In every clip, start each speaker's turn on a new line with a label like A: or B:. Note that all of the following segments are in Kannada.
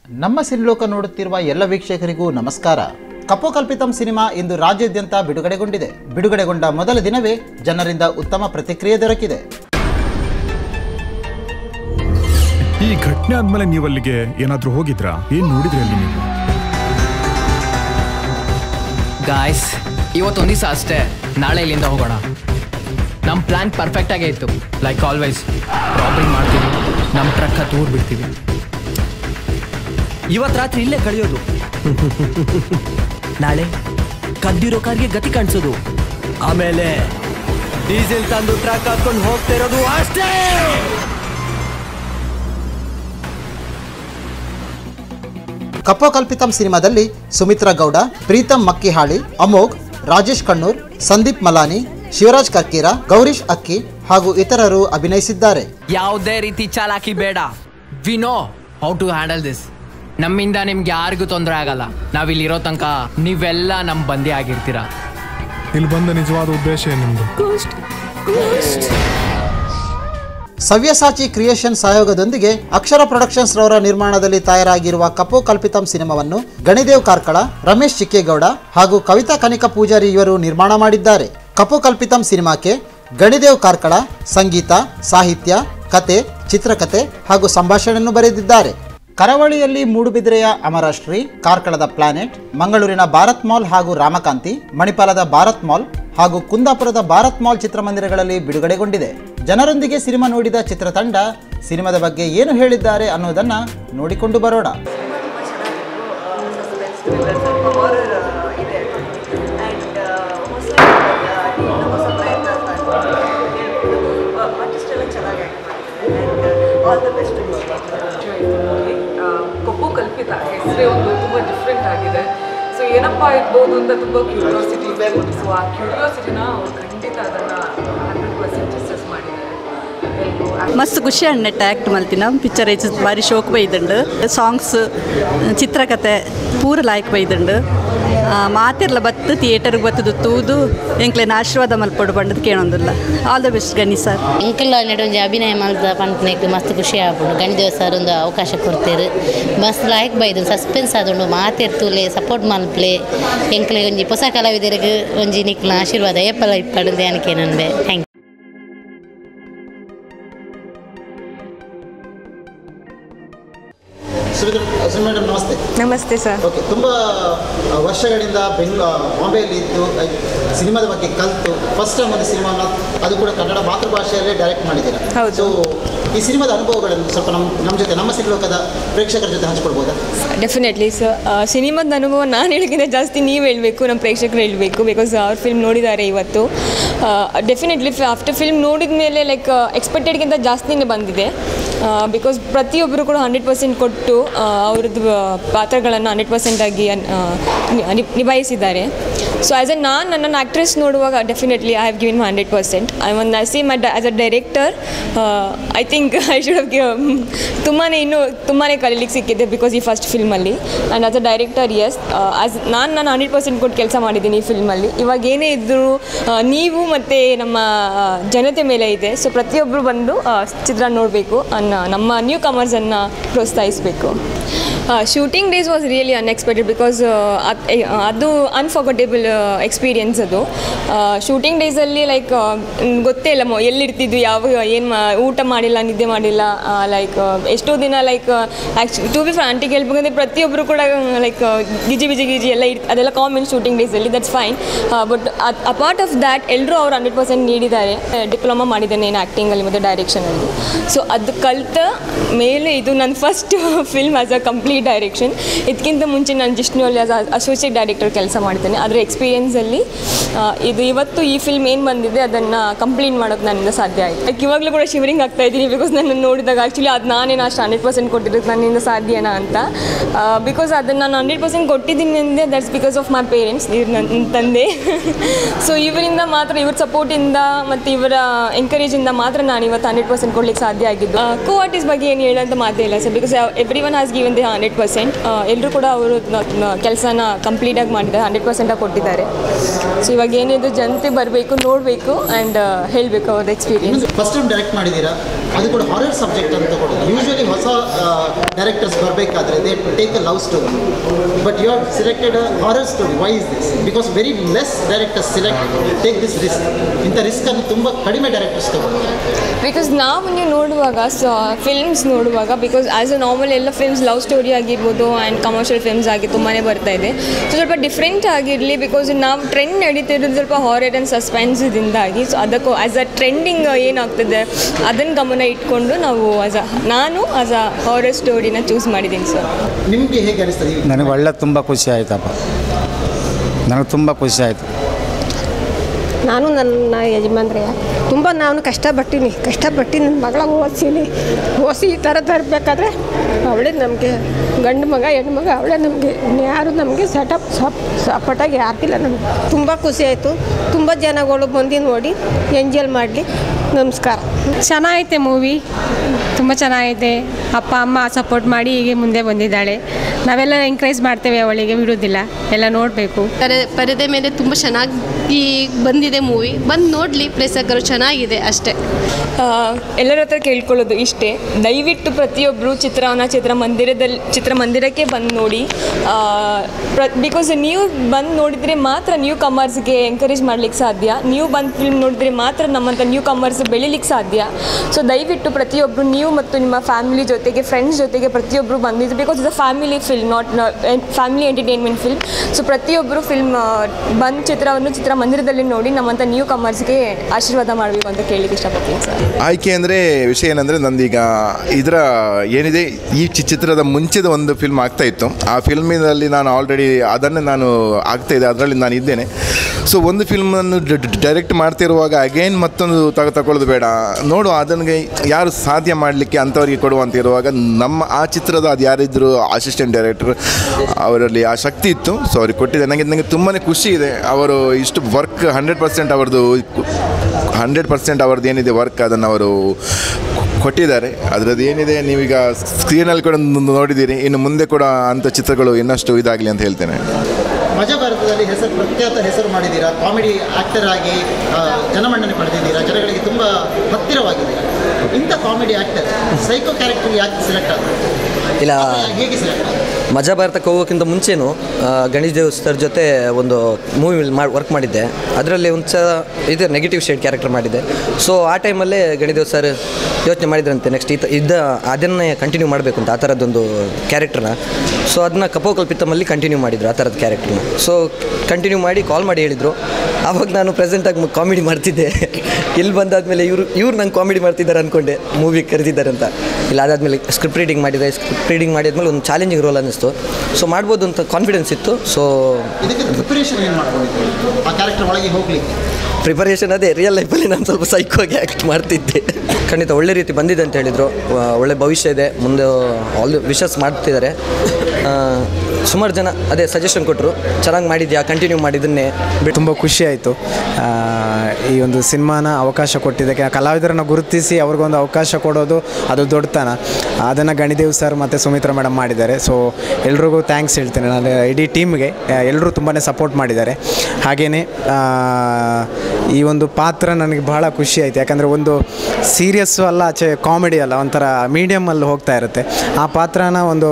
A: ನಮ್ಮ ಸಿನಿಲೋಕ ನೋಡುತ್ತಿರುವ ಎಲ್ಲ ವೀಕ್ಷಕರಿಗೂ ನಮಸ್ಕಾರ ಕಪೋಕಲ್ಪಿತಂ ಸಿನಿಮಾ ಇಂದು ರಾಜ್ಯಾದ್ಯಂತ ಬಿಡುಗಡೆಗೊಂಡಿದೆ ಬಿಡುಗಡೆಗೊಂಡ ಮೊದಲ ದಿನವೇ ಜನರಿಂದ ಉತ್ತಮ ಪ್ರತಿಕ್ರಿಯೆ ದೊರಕಿದೆ
B: ಈ ಘಟನೆ ಆದ್ಮೇಲೆ ನೀವು ಅಲ್ಲಿಗೆ ಏನಾದ್ರೂ ಹೋಗಿದ್ರಾ ಏನ್ ನೋಡಿದ್ರಿ ಅಲ್ಲಿ ನೀವು
C: ಗಾಯ್ಸ್ ಇವತ್ತೊಂದು ದಿವಸ ಅಷ್ಟೇ ನಾಳೆ ಇಲ್ಲಿಂದ ಹೋಗೋಣ ನಮ್ಮ ಪ್ಲ್ಯಾನ್ ಪರ್ಫೆಕ್ಟಾಗೇ ಇತ್ತು ಲೈಕ್ ಆಲ್ವೇಸ್ ರಾಬರಿ ಮಾಡ್ತೀವಿ ನಮ್ಮ ಟ್ರಕ್ ಹತ್ತು ಊರು ಬಿಡ್ತೀವಿ
D: ಇವತ್ ರಾತ್ರಿ ಇಲ್ಲೇ ಕಳೆಯೋದು ನಾಳೆ ಕದ್ದಿರೋ ಕಾರ್ಗೆ ಗತಿ ಕಾಣಿಸೋದು ಆಮೇಲೆ ಡೀಸೆಲ್ ತಂದು ಟ್ರಕ್ ಹಾಕೊಂಡು ಹೋಗ್ತಾ ಇರೋದು ಅಷ್ಟೇ
A: ಕಪೋಕಲ್ಪಿತಂ ಸಿನಿಮಾದಲ್ಲಿ ಸುಮಿತ್ರಾ ಗೌಡ ಪ್ರೀತಂ ಮಕ್ಕಿಹಾಳಿ ಅಮೋಘ್ ರಾಜೇಶ್ ಕಣ್ಣೂರ್ ಸಂದೀಪ್ ಮಲಾನಿ ಶಿವರಾಜ್ ಕರ್ಕೀರ ಗೌರೀಶ್ ಅಕ್ಕಿ ಹಾಗೂ ಇತರರು ಅಭಿನಯಿಸಿದ್ದಾರೆ
C: ಯಾವುದೇ ರೀತಿ ಚಾಲಾಕಿ ಬೇಡ we know how to handle this ನಮ್ಮಿಂದ ನಿಮ್ಗೆ ಯಾರಿಗೂ ತೊಂದರೆ ಆಗಲ್ಲ ನಾವಿಲ್ಲಿರೋ ತನಕ ನೀವೆಲ್ಲ ನಮ್ಮ ಬಂದಿ ಆಗಿರ್ತೀರಾ
B: ಇಲ್ಲಿ ಬಂದ ನಿಜವಾದ ಉದ್ದೇಶ ಏನ್ ನಿಮ್ದು
A: ಸವ್ಯಸಾಚಿ ಕ್ರಿಯೇಷನ್ ಸಹಯೋಗದೊಂದಿಗೆ ಅಕ್ಷರ ಪ್ರೊಡಕ್ಷನ್ಸ್ ರವರ ನಿರ್ಮಾಣದಲ್ಲಿ ತಯಾರಾಗಿರುವ ಕಪೋ ಕಲ್ಪಿತಂ ಸಿನಿಮಾವನ್ನು ಗಣಿದೇವ್ ಕಾರ್ಕಳ ರಮೇಶ್ ಚಿಕ್ಕೇಗೌಡ ಹಾಗೂ ಕವಿತಾ ಕನಿಕ ಪೂಜಾರಿ ಇವರು ನಿರ್ಮಾಣ ಮಾಡಿದ್ದಾರೆ ಕಪೋ ಕಲ್ಪಿತಂ ಸಿನಿಮಾಕ್ಕೆ ಗಣಿದೇವ್ ಕಾರ್ಕಳ ಸಂಗೀತ ಸಾಹಿತ್ಯ ಕತೆ ಚಿತ್ರಕತೆ ಹಾಗೂ ಸಂಭಾಷಣೆಯನ್ನು ಬರೆದಿದ್ದಾರೆ ಕರಾವಳಿಯಲ್ಲಿ ಮೂಡುಬಿದಿರೆಯ ಅಮರಶ್ರೀ ಕಾರ್ಕಳದ ಪ್ಲಾನೆಟ್ ಮಂಗಳೂರಿನ ಭಾರತ್ ಮಾಲ್ ಹಾಗೂ ರಾಮಕಾಂತಿ ಮಣಿಪಾಲದ ಭಾರತ್ ಮಾಲ್ ಹಾಗೂ ಕುಂದಾಪುರದ ಭಾರತ್ ಮಾಲ್ ಚಿತ್ರಮಂದಿರಗಳಲ್ಲಿ ಬಿಡುಗಡೆಗೊಂಡಿದೆ ಜನರೊಂದಿಗೆ ಸಿನಿಮಾ ನೋಡಿದ ಚಿತ್ರತಂಡ ಸಿನಿಮಾದ ಬಗ್ಗೆ ಏನು ಹೇಳಿದ್ದಾರೆ ಅನ್ನೋದನ್ನ ನೋಡಿಕೊಂಡು ಬರೋಣ
E: ಇದೆ ಆ್ಯಂಡ್ ಹೊಸ ಹೊಸ ಪ್ರಯತ್ನ ಅಷ್ಟಿಷ್ಟೆಲ್ಲ ಚೆನ್ನಾಗಿ ಆ್ಯಕ್ಟ್ ಮಾಡಿದ್ದಾರೆ ಆ್ಯಂಡ್ ಆಲ್ ದ ಬೆಸ್ಟ್
F: ಕಪ್ಪು ಕಲ್ಪಿತ ಹೆಸರೇ ಒಂದು ತುಂಬ ಡಿಫ್ರೆಂಟ್ ಆಗಿದೆ ಸೊ ಏನಪ್ಪ ಇರ್ಬೋದು ಅಂತ ತುಂಬ ಕ್ಯೂರಿಯಾಸಿಟಿ ಇತ್ತು ಸೊ ಆ ಕ್ಯೂರಿಯಾಸಿಟಿನ ಅವ್ರು ಖಂಡಿತ ಅದನ್ನು ಹಂಡ್ರೆಡ್ ಪರ್ಸೆಂಟ್ ಸಕ್ಸಸ್ ಮಾಡಿದ್ದಾರೆ ಎಲ್ರು
G: ಮಸ್ತ್ ಖುಷಿ ನೆಟ್ಟ ಆ್ಯಕ್ಟ್ ಮಲ್ತಿನ ಪಿಕ್ಚರ್ ಐಚ್ ಭಾರಿ ಶೋಕ್ ಬೈದುಂಡು ಸಾಂಗ್ಸ್ ಚಿತ್ರಕಥೆ ಪೂರ ಲಾಯ್ಕ್ ಬೈದುಂಡು ಮಾತಿರ್ಲ ಬತ್ತು ಥಿಯೇಟರ್ಗೆ ಬತ್ತದು ತೂದು ಎಂಕ್ಲೇನ ಆಶೀರ್ವಾದ ಮಲ್ಪಡು ಬಂಡದು ಕೇಳೊಂದಿಲ್ಲ all the best Gani sir
H: ಎಂಕಲ್ಲ ನೆಡೊಂಜಿ ಅಭಿನಯ ಮಲ್ದ ಪಂಪನೆಗ್ ಮಸ್ತ್ ಖುಷಿ ಆಪುಂಡು ಗಣಿದೇವ ಸರ್ ಒಂದು ಅವಕಾಶ ಕೊಡ್ತೇರು ಮಸ್ತ್ ಲಾಯ್ಕ್ ಬೈದು ಸಸ್ಪೆನ್ಸ್ ಆದುಂಡು ಮಾತೆರ್ತುಲೆ ಸಪೋರ್ಟ್ ಮಲ್ಪ್ಲೆ ಎಂಕ್ಲೆ ಒಂಜಿ ಹೊಸ ಕಲಾವಿದರಿಗೆ ಒಂಜಿ ನಿಕ್ಲ ಆಶೀರ್ವಾದ ಏಪಲ ಇಪ್ಪಡು ಅನ್ಕೆ ನನ್ಬೆ ಥ್ಯಾಂಕ್
A: ಮೇಡಮ್ ನಮಸ್ತೆ
F: ನಮಸ್ತೆ ಸರ್
A: ಓಕೆ ತುಂಬ ವರ್ಷಗಳಿಂದ ಬೆಂಗ ಬಾಂಬೆಯಲ್ಲಿ ಇದ್ದು ಸಿನಿಮಾದ ಬಗ್ಗೆ ಕಲಿತು ಫಸ್ಟ್ ಟೈಮ್ ಒಂದು ಸಿನಿಮಾನ ಅದು ಕೂಡ ಕನ್ನಡ ಮಾತೃಭಾಷೆಯಲ್ಲೇ ಡೈರೆಕ್ಟ್ ಮಾಡಿದ್ದೀರಾ
F: ಹೌದು.
A: ಸೊ ಈ ಸಿನಿಮಾದ ಅನುಭವಗಳನ್ನು ಸ್ವಲ್ಪ ನಮ್ಮ ನಮ್ಮ ಜೊತೆ ನಮ್ಮ ಸಿನಿಲೋಕದ ಪ್ರೇಕ್ಷಕರ ಜೊತೆ ಹಂಚ್ಕೊಳ್ಬೋದಾ
F: ಡೆಫಿನೆಟ್ಲಿ ಸರ್ ಸಿನಿಮಾದ ಅನುಭವ ನಾನು ಹೇಳೋಕ್ಕಿಂತ ಜಾಸ್ತಿ ನೀವು ಹೇಳಬೇಕು ನಮ್ಮ ಪ್ರೇಕ್ಷಕರು ಹೇಳಬೇಕು ಬಿಕಾಸ್ ಅವ್ರ ಫಿಲ್ಮ್ ನೋಡಿದ್ದಾರೆ ಇವತ್ತು ಡೆಫಿನೆಟ್ಲಿ ಆಫ್ಟರ್ ಫಿಲ್ಮ್ ನೋಡಿದ ಮೇಲೆ ಲೈಕ್ ಎಕ್ಸ್ಪೆಕ್ಟೆಡ್ಗಿಂತ ಜಾಸ್ತಿನೇ ಬಂದಿದೆ ಬಿಕಾಸ್ ಪ್ರತಿಯೊಬ್ಬರು ಕೂಡ ಹಂಡ್ರೆಡ್ ಪರ್ಸೆಂಟ್ ಕೊಟ್ಟು ಆ, ಅವ್ರದ್ದು ಪಾತ್ರಗಳನ್ನು ಹಂಡ್ರೆಡ್ ಪರ್ಸೆಂಟಾಗಿ ನಿಭಾಯಿಸಿದ್ದಾರೆ ಸೊ ಆ್ಯಸ್ ಎ ನಾನು ನನ್ನನ್ನು ಆ್ಯಕ್ಟ್ರೆಸ್ ನೋಡುವಾಗ definitely I have given my hundred percent I one I see my as a director I think I should have ತುಂಬಾ ಇನ್ನೂ ತುಂಬಾ ಕಲೀಲಿಕ್ಕೆ ಸಿಕ್ಕಿದೆ ಬಿಕಾಸ್ ಈ ಫಸ್ಟ್ ಫಿಲ್ಮಲ್ಲಿ and as a director as as ನಾನು ನಾನು ಹಂಡ್ರೆಡ್ ಪರ್ಸೆಂಟ್ ಕೊಟ್ಟು ಕೆಲಸ ಮಾಡಿದ್ದೀನಿ ಈ ಫಿಲ್ಮಲ್ಲಿ ಇವಾಗ ಏನೇ ಇದ್ದರೂ ನೀವು ಮತ್ತು ನಮ್ಮ ಆ, ಜನತೆ ಮೇಲೆ ಇದೆ ಸೊ ಪ್ರತಿಯೊಬ್ಬರು ಬಂದು ಆ, ಚಿತ್ರ ನೋಡಬೇಕು ಅನ್ನೋ ನಮ್ಮ ನ್ಯೂ ಕಮರ್ಸನ್ನು ಪ್ರೋತ್ಸಾಹಿಸಬೇಕು shooting days was really unexpected because ಅದು ಅನ್ಫರ್ಗಟೇಬಲ್ ಎಕ್ಸ್ಪೀರಿಯನ್ಸ್ ಅದು ಶೂಟಿಂಗ್ ಡೇಸಲ್ಲಿ ಲೈಕ್ ಗೊತ್ತೇ ಇಲ್ಲ ಮೊ ಎಲ್ಲಿರ್ತಿದ್ವಿ ಯಾವ ಏನು ಮಾ ಊಟ ಮಾಡಿಲ್ಲ ನಿದ್ದೆ ಮಾಡಿಲ್ಲ ಲೈಕ್ ಎಷ್ಟೋ ದಿನ ಲೈಕ್ ಆ್ಯಕ್ಚು ಟು ಬಿ ಫ್ರಾಂಟಿಗೆ ಹೇಳ್ಬೇಕಂದ್ರೆ ಪ್ರತಿಯೊಬ್ಬರು ಕೂಡ ಲೈಕ್ ಗಿಜಿ ಬಿಜಿ ಗಿಜಿ ಎಲ್ಲ ಇರ್ ಅದೆಲ್ಲ ಕಾಮನ್ ಶೂಟಿಂಗ್ ಡೇಸಲ್ಲಿ that's fine but apart of that ಎಲ್ಲರೂ ಅವ್ರು ಹಂಡ್ರೆಡ್ ಪರ್ಸೆಂಟ್ ನೀಡಿದ್ದಾರೆ ಡಿಪ್ಲೊಮಾ ಮಾಡಿದ್ದೇನೆ ಏನು ಆ್ಯಕ್ಟಿಂಗಲ್ಲಿ ಮತ್ತು ಡೈರೆಕ್ಷನಲ್ಲಿ ಸೊ ಅದು ಕಲಿತ ಮೇಲೆ ಇದು ನನ್ನ first film as a complete direction ಇದಕ್ಕಿಂತ ಮುಂಚೆ ನಾನು ಜಿಷ್ಣುವಲ್ಲಿ ಆಸ್ ಅಸೋಸಿಯೇಟ್ ಡೈರೆಕ್ಟರ್ ಕೆಲಸ ಮಾಡ್ತೇನೆ ಅದರ ಎಕ್ಸ್ಪೀರಿಯನ್ಸಲ್ಲಿ ಇದು ಇವತ್ತು ಈ ಫಿಲ್ಮ್ ಏನು ಬಂದಿದೆ ಅದನ್ನು ಕಂಪ್ಲೀಟ್ ಮಾಡೋಕ್ಕೆ ನನ್ನಿಂದ ಸಾಧ್ಯ ಆಯಿತು ಲೈಕ್ ಇವಾಗಲೂ ಕೂಡ ಶಿವರಿಂಗ್ ಆಗ್ತಾ ಇದ್ದೀನಿ ಬಿಕಾಸ್ ನನ್ನ ನೋಡಿದಾಗ ಆ್ಯಕ್ಚುಲಿ ಅದು ನಾನೇನು ಅಷ್ಟು ಹಂಡ್ರೆಡ್ ಪರ್ಸೆಂಟ್ ಕೊಟ್ಟಿರೋದು ನನ್ನಿಂದ ಸಾಧ್ಯನಾ ಅಂತ ಬಿಕಾಸ್ ಅದನ್ನು ನಾನು ಹಂಡ್ರೆಡ್ ಪರ್ಸೆಂಟ್ ಕೊಟ್ಟಿದ್ದೀನಿ ಅಂದರೆ that's because of my parents ಇವ್ರು ನನ್ನ ತಂದೆ ಸೊ ಇವರಿಂದ ಮಾತ್ರ ಇವ್ರ ಸಪೋರ್ಟಿಂದ ಮತ್ತು ಇವರ ಎಂಕರೇಜಿಂದ ಮಾತ್ರ ನಾನು ಇವತ್ತು ಹಂಡ್ರೆಡ್ ಪರ್ಸೆಂಟ್ ಕೊಡ್ಲಿಕ್ಕೆ ಸಾಧ್ಯ ಆಗಿದ್ದು ಕೋ ಆರ್ಟಿಸ್ಟ್ ಬಗ್ಗೆ ಏನು ಹೇಳೋಂಥ ಮಾತೇ ಇಲ್ಲ sir because everyone has given the hundred percent ಎಲ್ಲರೂ ಕೂಡ ಅವರು ಕೆಲಸನ ಕಂಪ್ಲೀಟಾಗಿ ಮಾಡಿದ್ದಾರೆ ಹಂಡ್ರೆಡ್ ಪರ್ಸೆಂಟಾಗಿ ಕೊಟ್ಟಿದ್ದಾರೆ ಸೊ ಇವಾಗ ಏನಿದೆ ಜನತೆ ಬರಬೇಕು ನೋಡಬೇಕು ಆ್ಯಂಡ್ ಹೇಳಬೇಕು ಅವ್ರದ್ದು ಎಕ್ಸ್ಪೀರಿಯನ್ಸ್
A: ಫಸ್ಟ್ ಟೈಮ್ ಡೈರೆಕ್ಟ್ ಮಾಡಿದ್ದೀರಾ ಅದು ಕೂಡ ಹಾರರ್ ಸಬ್ಜೆಕ್ಟ್ ಅಂತ ಕೊಡೋದು ಯೂಶಲಿ ಹೊಸ ಡೈರೆಕ್ಟರ್ಸ್ ಬರಬೇಕಾದ್ರೆ they take a love story but you have selected a horror story why is this because very less directors select take this risk ಇಂಥ ರಿಸ್ಕನ್ನು ತುಂಬ ಕಡಿಮೆ ಡೈರೆಕ್ಟರ್ಸ್ ತಗೊಳ್ತಾರೆ
F: ಬಿಕಾಸ್ ನಾವು ನೀವು ನೋಡುವಾಗ ಫಿಲ್ಮ್ಸ್ ನೋಡುವಾಗ ಬಿಕಾಸ್ ಆ್ಯಸ್ ಅ ನಾರ್ಮಲ್ ಎಲ್ಲ ಫಿಲ್ಮ್ಸ್ ಲವ್ ಸ್ಟೋರಿ ಆಗಿರ್ಬೋದು ಆ್ಯಂಡ್ ಕಮರ್ಷಿಯಲ್ ಫಿಲ್ಮ್ಸ್ ಆಗಿ ತುಂಬಾ ಬರ್ತಾ ಇದೆ ಸೊ ಸ್ವಲ್ಪ ಡಿಫ್ರೆಂಟ್ ಆಗಿರಲಿ ಬಿಕಾಸ್ ನಾವು ಟ್ರೆಂಡ್ ನಡೀತಿರೋದು ಸ್ವಲ್ಪ ಹಾರರ್ ಆ್ಯಂಡ್ ಸಸ್ಪೆನ್ಸಿಂದಾಗಿ ಸೊ ಅದಕ್ಕೂ ಆ್ಯಸ್ ಅ ಟ್ರೆಂಡಿಂಗ್ ಏನಾಗ್ತದೆ ಅದನ್ನು ಗಮನ ಇಟ್ಕೊಂಡು ನಾವು ಆಸ್ ಅ ನಾನು ಆಸ್ ಅ ಹಾರರ್ ಸ್ಟೋರಿನ ಚೂಸ್ ಮಾಡಿದ್ದೀನಿ ಸರ್
A: ನಿಮಗೆ ಹೇಗೆ ಅನಿಸ್ತದೆ ಈ
I: ನನಗೆ ಒಳ್ಳೆ ತುಂಬ ಖುಷಿ ಆಯ್ತಪ್ಪ ನನಗೆ ತುಂಬ ಖುಷಿ ಆಯಿತು
J: ನಾನು ನನ್ನ ಯಜಮಾನ್ರೆ ತುಂಬ ನಾನು ಕಷ್ಟಪಟ್ಟಿನಿ ಕಷ್ಟಪಟ್ಟು ನನ್ನ ಮಗಳ ಓದಿಸೀನಿ ಓದಿಸಿ ಈ ಥರ ತರಬೇಕಾದ್ರೆ ಅವಳೇ ನಮಗೆ ಗಂಡು ಮಗ ಹೆಣ್ಣು ಮಗ ಅವಳೇ ನಮಗೆ ಯಾರು ನಮಗೆ ಸಟಪ್ ಸಪ್ ಸಪೋರ್ಟಾಗಿ ಯಾರಿಲ್ಲ ನಮಗೆ ತುಂಬ ಖುಷಿ ಆಯಿತು ತುಂಬ ಜನಗಳು ಬಂದು ನೋಡಿ ಎಂಜಾಯ್ ಮಾಡಲಿ ನಮಸ್ಕಾರ
K: ಚೆನ್ನಾಗೈತೆ ಮೂವಿ ತುಂಬ ಚೆನ್ನಾಗೈತೆ ಅಪ್ಪ ಅಮ್ಮ ಸಪೋರ್ಟ್ ಮಾಡಿ ಹೀಗೆ ಮುಂದೆ ಬಂದಿದ್ದಾಳೆ ನಾವೆಲ್ಲ ಎಂಕರೇಜ್ ಮಾಡ್ತೇವೆ ಅವಳಿಗೆ ಬಿಡೋದಿಲ್ಲ ಎಲ್ಲ ನೋಡಬೇಕು
L: ಪರ ಪರದೆ ಮೇಲೆ ತುಂಬ ಚೆನ್ನಾಗಿ ಬಂದಿದೆ ಮೂವಿ ಬಂದು ನೋಡಲಿ ಪ್ರೇಕ್ಷಕರು ಚೆನ್ನಾಗಿದೆ ಅಷ್ಟೇ
F: ಎಲ್ಲರ ಹತ್ರ ಕೇಳ್ಕೊಳ್ಳೋದು ಇಷ್ಟೇ ದಯವಿಟ್ಟು ಪ್ರತಿಯೊಬ್ಬರು ಚಿತ್ರವನ್ನ ಚಿತ್ರಮಂದಿರದಲ್ಲಿ ಚಿತ್ರಮಂದಿರಕ್ಕೆ ಬಂದು ನೋಡಿ ಪ್ರ ಬಿಕಾಸ್ ನೀವು ಬಂದು ನೋಡಿದರೆ ಮಾತ್ರ ನ್ಯೂ ಕಮರ್ಸ್ಗೆ ಎಂಕರೇಜ್ ಮಾಡ್ಲಿಕ್ಕೆ ಸಾಧ್ಯ ನೀವು ಬಂದು ಫಿಲ್ಮ್ ನೋಡಿದ್ರೆ ಮಾತ್ರ ನಮ್ಮಂಥ ನ್ಯೂ ಕಮರ್ಸ್ ಬೆಳಿಲಿಕ್ಕೆ ಸಾಧ್ಯ ಸೊ ದಯವಿಟ್ಟು ಪ್ರತಿಯೊಬ್ಬರು ನೀವು ಮತ್ತು ನಿಮ್ಮ ಫ್ಯಾಮಿಲಿ ಜೊತೆಗೆ ಫ್ರೆಂಡ್ಸ್ ಜೊತೆಗೆ ಪ್ರತಿಯೊಬ್ಬರು ಬಂದಿದ್ದು because is a family film not family entertainment film so ಪ್ರತಿಯೊಬ್ಬರು ಫಿಲ್ಮ್ ಬಂದು ಚಿತ್ರವನ್ನು ಚಿತ್ರಮಂದಿರದಲ್ಲಿ ನೋಡಿ ನಮ್ಮಂಥ ನ್ಯೂ ಕಮರ್ಸ್ಗೆ ಆಶೀರ್ವಾದ ಮಾಡಬೇಕು ಅಂತ ಕೇಳಲಿಕ್ಕೆ ಇಷ್ಟಪಡ್ತೀನಿ ಸರ್
M: ಆಯ್ಕೆ ಅಂದರೆ ವಿಷಯ ಏನಂದರೆ ನಂದೀಗ ಇದರ ಏನಿದೆ ಈ ಚಿ- ಚಿತ್ರದ ಮುಂಚೆದ ಒಂದು ಫಿಲ್ಮ್ ಆಗ್ತಾ ಇತ್ತು ಆ ಫಿಲ್ಮಿನಲ್ಲಿ ನಾನು ಆಲ್ರೆಡಿ ಅದನ್ನು ನಾನು ಆಗ್ತಾ ಇದೆ ಅದರಲ್ಲಿ ನಾನು ಇದ್ದೇನೆ ಸೊ ಒಂದು ಫಿಲ್ಮನ್ನು ಡೈರೆಕ್ಟ್ ಮಾಡ್ತಿರುವಾಗ ಅಗೇನ್ ಮತ್ತೊಂದು ತಗ ತಗೊಳ್ಳೋದು ಬೇಡ ನೋಡು ಅದನ್ನು ಯಾರು ಸಾಧ್ಯ ಮಾಡಲಿಕ್ಕೆ ಅಂಥವ್ರಿಗೆ ಕೊಡುವಂತ ಇರುವಾಗ ನಮ್ಮ ಆ ಚಿತ್ರದ ಅದು ಯಾರಿದ್ರು ಅಸಿಸ್ಟೆಂಟ್ ಡೈರೆಕ್ಟರ್ ಅವರಲ್ಲಿ ಆ ಶಕ್ತಿ ಇತ್ತು ಸೊ ಅವ್ರಿಗೆ ಕೊಟ್ಟಿದೆ ನನಗೆ ನನಗೆ ತುಂಬಾ ಖುಷಿ ಇದೆ ಅವರು ಇಷ್ಟು ವರ್ಕ್ ಹಂಡ್ರೆಡ್ ಪರ್ಸೆಂಟ್ ಅವ್ರದ್ದು ಹಂಡ್ರೆಡ್ ಪರ್ಸೆಂಟ್ ಅವ್ರದ್ದು ಏನಿದೆ ವರ್ಕ್ ಅದನ್ನು ಅವರು ಕೊಟ್ಟಿದ್ದಾರೆ ಅದರದ್ದು ಏನಿದೆ ನೀವೀಗ ಸ್ಕ್ರೀನಲ್ಲಿ ಕೂಡ ನ- ನೋಡಿದ್ದೀರಿ ಇನ್ನು ಮುಂದೆ ಕೂಡ ಅಂಥ ಚಿತ್ರಗಳು ಇನ್ನಷ್ಟು ಇದಾಗಲಿ ಅಂತ ಹೇಳ್ತೇನೆ
A: ಮಜಾ ಭಾರತದಲ್ಲಿ ಹೆಸರು ಪ್ರಖ್ಯಾತ ಹೆಸರು ಮಾಡಿದ್ದೀರಾ ಕಾಮಿಡಿ ಆ್ಯಕ್ಟರ್ ಆಗಿ ಆ, ಜನಮನ್ನಣೆ ಪಡೆದಿದ್ದೀರಾ ಜನಗಳಿಗೆ ತುಂಬ ಹತ್ತಿರವಾಗಿದ್ದೀರಾ ಇಂಥ ಕಾಮಿಡಿ ಆ್ಯಕ್ಟರ್ ಸೈಕೋ ಕ್ಯಾರೆಕ್ಟರ್ ಯಾಕೆ ಸೆಲೆಕ್ಟ್ ಆದ್ರು
N: ಇಲ್ಲ
A: ಹೇಗೆ ಸೆಲೆಕ್ಟ್ ಆದ್ರು
N: ಮಜಾ ಭಾರತಕ್ಕೆ ಹೋಗೋಕ್ಕಿಂತ ಮುಂಚೆನೂ ಆ, ಗಣೇಶ್ ದೇವ್ ಸರ್ ಜೊತೆ ಒಂದು ಮೂವಿ ಮಾಡಿ ವರ್ಕ್ ಮಾಡಿದ್ದೆ ಅದರಲ್ಲಿ ಒಂದು ಸ ಇದು ನೆಗೆಟಿವ್ ಶೇಡ್ ಕ್ಯಾರೆಕ್ಟರ್ ಮಾಡಿದ್ದೆ ಸೊ ಆ ಟೈಮಲ್ಲೇ ಗಣಿದೇವ್ ಸರ್ ಯೋಚನೆ ಮಾಡಿದ್ರಂತೆ ನೆಕ್ಸ್ಟ್ ಈ ತ ಇದ್ದ ಅದನ್ನೇ ಕಂಟಿನ್ಯೂ ಮಾಡಬೇಕು ಅಂತ ಆ ಥರದ್ದೊಂದು ಕ್ಯಾರೆಕ್ಟರ್ನ ಸೊ ಅದನ್ನ ಕಪೋಕಲ್ಪಿತಮಲ್ಲಿ ಕಂಟಿನ್ಯೂ ಮಾಡಿದ್ರು ಆ ಥರದ ಕ್ಯಾರೆಕ್ಟರ್ನ ಸೊ ಕಂಟಿನ್ಯೂ ಮಾಡಿ ಕಾಲ್ ಮಾಡಿ ಹೇಳಿದರು ಆವಾಗ ನಾನು ಪ್ರೆಸೆಂಟಾಗಿ ಕಾಮಿಡಿ ಮಾಡ್ತಿದ್ದೆ ಇಲ್ಲಿ ಬಂದಾದ್ಮೇಲೆ ಇವರು ಇವ್ರು ನಂಗೆ ಕಾಮಿಡಿ ಮಾಡ್ತಿದ್ದಾರೆ ಅಂದ್ಕೊಂಡೆ ಮೂವಿ ಕರೆದಿದ್ದಾರೆ ಅಂತ ಇಲ್ಲ ಅದಾದಮೇಲೆ ಸ್ಕ್ರಿಪ್ಟ್ ರೀಡಿಂಗ್ ಮಾಡಿದೆ ಸ್ಕ್ರಿಪ್ಟ್ ರೀಡಿಂಗ್ ಮಾಡಿದ್ಮೇಲೆ ಒಂದು ಚಾಲೆಂಜಿಂಗ್ ರೋಲ್ ಅನ್ನಿಸ್ತು ಸೊ ಮಾಡ್ಬೋದು ಅಂತ ಕಾನ್ಫಿಡೆನ್ಸ್ ಇತ್ತು ಸೊ
A: ಇದಕ್ಕೆ ಪ್ರಿಪರೇಷನ್ ಏನು ಮಾಡ್ಕೊಂಡಿದ್ದೀರಿ ಆ ಕ್ಯಾರೆಕ್ಟರ್ ಒಳಗೆ ಹೋಗ್ಲಿಕ್ಕೆ
N: ಪ್ರಿಪರೇಷನ್ ಅದೇ ರಿಯಲ್ ಲೈಫಲ್ಲಿ ನಾನು ಸ್ವಲ್ಪ ಸೈಕೋಗಿ ಆ್ಯಕ್ಟ್ ಮಾಡ್ತಿದ್ದೆ ಖಂಡಿತ ಒಳ್ಳೆ ರೀತಿ ಬಂದಿದೆ ಅಂತ ಹೇಳಿದರು ಒಳ್ಳೆ ಭವಿಷ್ಯ ಇದೆ ಮುಂದೆ ಆಲ್ ವಿಶಸ್ ಮಾಡ್ತಿದ್ದಾರೆ ಸುಮಾರು ಜನ ಅದೇ ಸಜೆಷನ್ ಕೊಟ್ಟರು ಚೆನ್ನಾಗಿ ಮಾಡಿದ್ಯಾ ಕಂಟಿನ್ಯೂ ಮಾಡಿದ್ದನ್ನೇ
I: ತುಂಬ ಖುಷಿ ಆಯಿತು ಈ ಒಂದು ಸಿನಿಮಾನ ಅವಕಾಶ ಕೊಟ್ಟಿದ್ದಕ್ಕೆ ಕಲಾವಿದರನ್ನು ಗುರುತಿಸಿ ಅವ್ರಿಗೊಂದು ಅವಕಾಶ ಕೊಡೋದು ಅದು ದೊಡ್ಡತನ ಅದನ್ನು ಗಣಿದೇವ್ ಸರ್ ಮತ್ತು ಸುಮಿತ್ರಾ ಮೇಡಮ್ ಮಾಡಿದ್ದಾರೆ ಸೊ ಎಲ್ರಿಗೂ ಥ್ಯಾಂಕ್ಸ್ ಹೇಳ್ತೇನೆ ನಾನು ಇಡೀ ಟೀಮ್ಗೆ ಎಲ್ಲರೂ ತುಂಬಾ ಸಪೋರ್ಟ್ ಮಾಡಿದ್ದಾರೆ ಹಾಗೆಯೇ ಈ ಒಂದು ಪಾತ್ರ ನನಗೆ ಬಹಳ ಖುಷಿ ಆಯಿತು ಯಾಕಂದರೆ ಒಂದು ಸೀರಿಯಸ್ಸು ಅಲ್ಲ ಆಚೆ ಕಾಮಿಡಿ ಅಲ್ಲ ಒಂಥರ ಮೀಡಿಯಮಲ್ಲಿ ಹೋಗ್ತಾ ಇರುತ್ತೆ ಆ ಪಾತ್ರನ ಒಂದು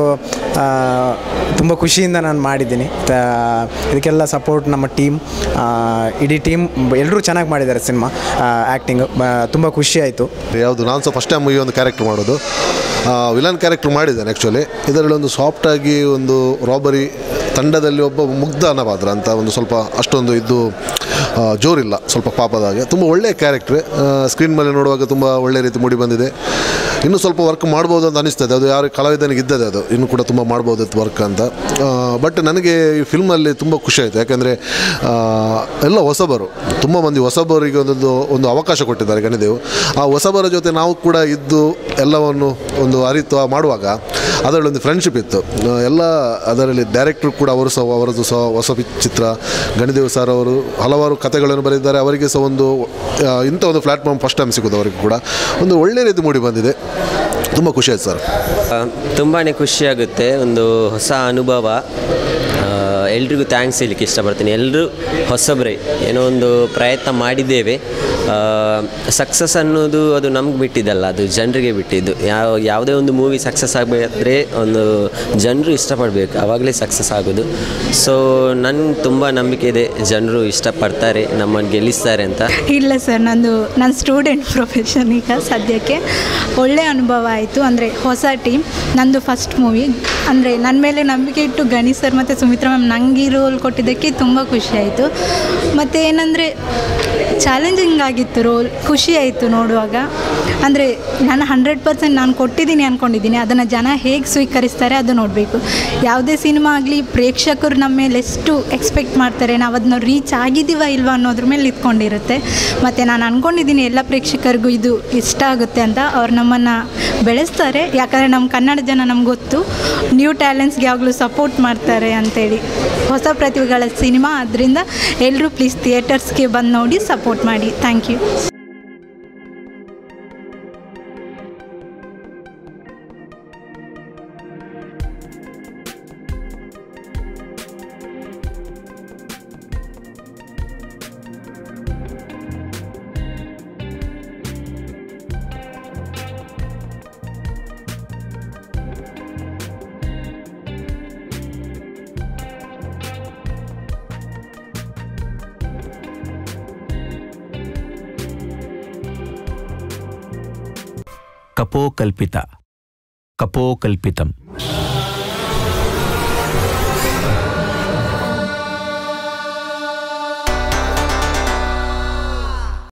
I: ತುಂಬ ಖುಷಿಯಿಂದ ನಾನು ಮಾಡಿದ್ದೀನಿ ತ ಇದಕ್ಕೆಲ್ಲ ಸಪೋರ್ಟ್ ನಮ್ಮ ಟೀಮ್ ಇಡೀ ಟೀಮ್ ಎಲ್ಲರೂ ಚೆನ್ನಾಗಿ ಮಾಡಿದ್ದಾರೆ ಸಿನಿಮಾ ಆ್ಯಕ್ಟಿಂಗು ತುಂಬ ಖುಷಿ ಆಯಿತು
O: ಯಾವುದು ನಾನು ಸಹ ಫಸ್ಟ್ ಟೈಮ್ ಈ ಒಂದು ಕ್ಯಾರೆಕ್ಟರ್ ಮಾಡೋದು ವಿಲನ್ ಕ್ಯಾರೆಕ್ಟರ್ ಮಾಡಿದ್ದೇನೆ ಆ್ಯಕ್ಚುಲಿ ಇದರಲ್ಲಿ ಒಂದು ಸಾಫ್ಟಾಗಿ ಒಂದು ರಾಬರಿ ತಂಡದಲ್ಲಿ ಒಬ್ಬ ಮುಗ್ಧ ಅನ್ನಪಾತ್ರ ಅಂತ ಒಂದು ಸ್ವಲ್ಪ ಅಷ್ಟೊಂದು ಇದು ಆ, ಜೋರಿಲ್ಲ ಸ್ವಲ್ಪ ಪಾಪದ ಹಾಗೆ ತುಂಬ ಒಳ್ಳೆಯ ಕ್ಯಾರೆಕ್ಟ್ರ್ ಸ್ಕ್ರೀನ್ ಮೇಲೆ ನೋಡುವಾಗ ತುಂಬ ಒಳ್ಳೆ ರೀತಿ ಮೂಡಿ ಬಂದಿದೆ ಇನ್ನೂ ಸ್ವಲ್ಪ ವರ್ಕ್ ಮಾಡ್ಬೋದು ಅಂತ ಅನಿಸ್ತದೆ ಅದು ಯಾರು ಕಲಾವಿದನಿಗೆ ಇದ್ದದೆ ಅದು ಇನ್ನೂ ಕೂಡ ತುಂಬ ಮಾಡ್ಬೋದಿತ್ತು ವರ್ಕ್ ಅಂತ ಬಟ್ ನನಗೆ ಈ ಫಿಲ್ಮಲ್ಲಿ ತುಂಬ ಖುಷಿ ಆಯಿತು ಯಾಕೆಂದರೆ ಎಲ್ಲ ಹೊಸಬರು ತುಂಬ ಮಂದಿ ಹೊಸಬರಿಗೆ ಒಂದೊಂದು ಒಂದು ಅವಕಾಶ ಕೊಟ್ಟಿದ್ದಾರೆ ಗಣಿದೇವು ಆ ಹೊಸಬರ ಜೊತೆ ನಾವು ಕೂಡ ಇದ್ದು ಎಲ್ಲವನ್ನು ಒಂದು ಅರಿತು ಮಾಡುವಾಗ ಅದರಲ್ಲಿ ಒಂದು ಫ್ರೆಂಡ್ಶಿಪ್ ಇತ್ತು ಆ, ಎಲ್ಲ ಅದರಲ್ಲಿ ಡೈರೆಕ್ಟ್ರು ಕೂಡ ಅವರು ಸಹ ಅವರದ್ದು ಸಹ ಹೊಸ ಪಿ- ಚಿತ್ರ ಗಣಿದೇವ್ ಸರ್ ಅವರು ಹಲವಾರು ಕಥೆಗಳನ್ನು ಬರೆದಿದ್ದಾರೆ ಅವರಿಗೆ ಸಹ ಒಂದು ಆ, ಇಂಥ ಒಂದು ಪ್ಲ್ಯಾಟ್ಫಾರ್ಮ್ ಫಸ್ಟ್ ಟೈಮ್ ಸಿಗೋದು ಅವರಿಗೆ ಕೂಡ ಒಂದು ಒಳ್ಳೆ ರೀತಿ ಮೂಡಿ ಬಂದಿದೆ ತುಂಬ ಖುಷಿ ಆಯ್ತು ಸರ್
P: ತುಂಬಾ ಖುಷಿಯಾಗುತ್ತೆ ಒಂದು ಹೊಸ ಅನುಭವ ಆ, ಎಲ್ರಿಗೂ ಥ್ಯಾಂಕ್ಸ್ ಹೇಳಲಿಕ್ಕೆ ಇಷ್ಟಪಡ್ತೀನಿ ಎಲ್ಲರೂ ಹೊಸಬ್ರೆ ಏನೋ ಒಂದು ಪ್ರಯತ್ನ ಮಾಡಿದ್ದೇವೆ ಸಕ್ಸಸ್ ಅನ್ನೋದು ಅದು ನಮ್ಗೆ ಬಿಟ್ಟಿದ್ದಲ್ಲ ಅದು ಜನರಿಗೆ ಬಿಟ್ಟಿದ್ದು ಯಾವ ಯಾವುದೇ ಒಂದು ಮೂವಿ ಸಕ್ಸಸ್ ಆಗಬೇಕಾದ್ರೆ ಒಂದು ಜನರು ಇಷ್ಟಪಡಬೇಕು ಆವಾಗಲೇ ಸಕ್ಸಸ್ ಆಗೋದು ಸೊ ನನಗೆ ತುಂಬ ನಂಬಿಕೆ ಇದೆ ಜನರು ಇಷ್ಟಪಡ್ತಾರೆ ನಮ್ಮನ್ನು ಗೆಲ್ಲಿಸ್ತಾರೆ ಅಂತ
Q: ಇಲ್ಲ ಸರ್ ನಂದು ನನ್ನ ಸ್ಟೂಡೆಂಟ್ ಪ್ರೊಫೆಷನ್ ಈಗ ಸದ್ಯಕ್ಕೆ ಒಳ್ಳೆಯ ಅನುಭವ ಆಯಿತು ಅಂದರೆ ಹೊಸ ಟೀಮ್ ನಂದು ಫಸ್ಟ್ ಮೂವಿ ಅಂದರೆ ನನ್ನ ಮೇಲೆ ನಂಬಿಕೆ ಇಟ್ಟು ಗಣಿ ಸರ್ ಮತ್ತು ಸುಮಿತ್ರಾ ಮ್ಯಾಮ್ ನಂಗೆ ಈ ರೋಲ್ ಕೊಟ್ಟಿದ್ದಕ್ಕೆ ತುಂಬ ಖುಷಿ ಆಯಿತು ಮತ್ತು ಏನಂದರೆ ಚಾಲೆಂಜಿಂಗ್ ಆಗಿತ್ತು ರೋಲ್ ಖುಷಿ ಆಯಿತು ನೋಡುವಾಗ ಅಂದರೆ ನಾನು ಹಂಡ್ರೆಡ್ ಪರ್ಸೆಂಟ್ ನಾನು ಕೊಟ್ಟಿದ್ದೀನಿ ಅಂದ್ಕೊಂಡಿದ್ದೀನಿ ಅದನ್ನು ಜನ ಹೇಗೆ ಸ್ವೀಕರಿಸ್ತಾರೆ ಅದು ನೋಡಬೇಕು ಯಾವುದೇ ಸಿನಿಮಾ ಆಗಲಿ ಪ್ರೇಕ್ಷಕರು ನಮ್ಮ ಮೇಲೆ ಎಷ್ಟು ಎಕ್ಸ್ಪೆಕ್ಟ್ ಮಾಡ್ತಾರೆ ನಾವು ಅದನ್ನ ರೀಚ್ ಆಗಿದ್ದೀವ ಇಲ್ವಾ ಅನ್ನೋದ್ರ ಮೇಲೆ ನಿಂತ್ಕೊಂಡಿರುತ್ತೆ ಮತ್ತು ನಾನು ಅಂದ್ಕೊಂಡಿದ್ದೀನಿ ಎಲ್ಲ ಪ್ರೇಕ್ಷಕರಿಗೂ ಇದು ಇಷ್ಟ ಆಗುತ್ತೆ ಅಂತ ಅವ್ರು ನಮ್ಮನ್ನು ಬೆಳೆಸ್ತಾರೆ ಯಾಕಂದರೆ ನಮ್ಮ ಕನ್ನಡ ಜನ ನಮ್ಗೆ ಗೊತ್ತು ನ್ಯೂ ಟ್ಯಾಲೆಂಟ್ಸ್ಗೆ ಯಾವಾಗಲೂ ಸಪೋರ್ಟ್ ಮಾಡ್ತಾರೆ ಅಂತೇಳಿ ಹೊಸ ಪ್ರತಿಭೆಗಳ ಸಿನಿಮಾ ಅದರಿಂದ ಎಲ್ಲರೂ ಪ್ಲೀಸ್ ಥಿಯೇಟರ್ಸ್ಗೆ ಬಂದು ನೋಡಿ ಸಪೋರ್ಟ್ ಮಾಡಿ ಥ್ಯಾಂಕ್ ಯು
R: ಕಪೋಕಲ್ಪಿತ ಕಪೋಕಲ್ಪಿತಂ